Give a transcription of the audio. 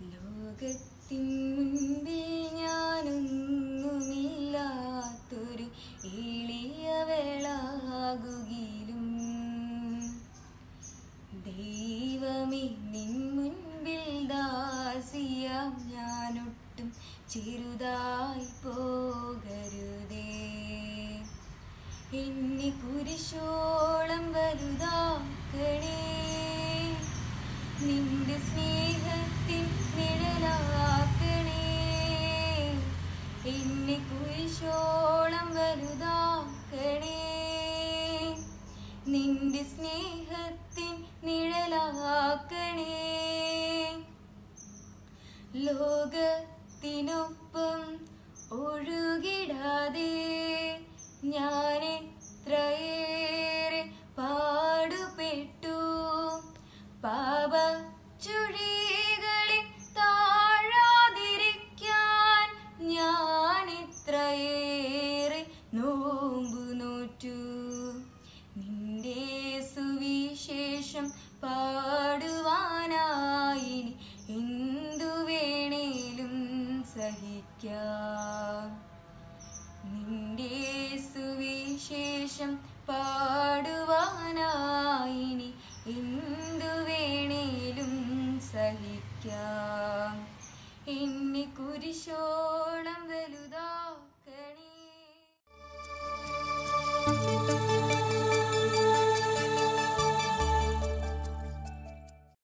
ലോകത്തിൻ മുൻപിൽ ഞാനൊന്നുമില്ലാത്തൊരു എളിയവളാകുകിലും ദൈവമേ നിൻ മുൻപിൽ ദാസിയാം ഞാനൊട്ടും ചെറുതായി പോകരുതേ എന്നെ കുരിശോളം വലുതാക്കണേ നിന്റെ സ്നേഹത്തിൻ നിഴലാക്കണേ എന്നെ കുരിശോളം വലുതാക്കണേ നിന്റെ സ്നേഹത്തിൻ നിഴലാക്കണേ ലോകത്തിനൊപ്പം ഒഴുകിടാതെ ഞാൻ എത്രയേറെ പാടുപെട്ടു പാപ ചുഴികളിൽ താഴാതിരിക്കാൻ ഞാൻ ഇത്രയേറെ നോമ്പു നോറ്റു നിന്റെ സുവിശേഷം പാടുവാനായി ഇനി എന്തു വേണേലും സഹിക്കാം നിന്റെ സുവിശേഷം പാടുവാനായി ഇനി എന്തു വേണേലും സഹിക്കാം എന്നെ കുരിശോളം വലുതാ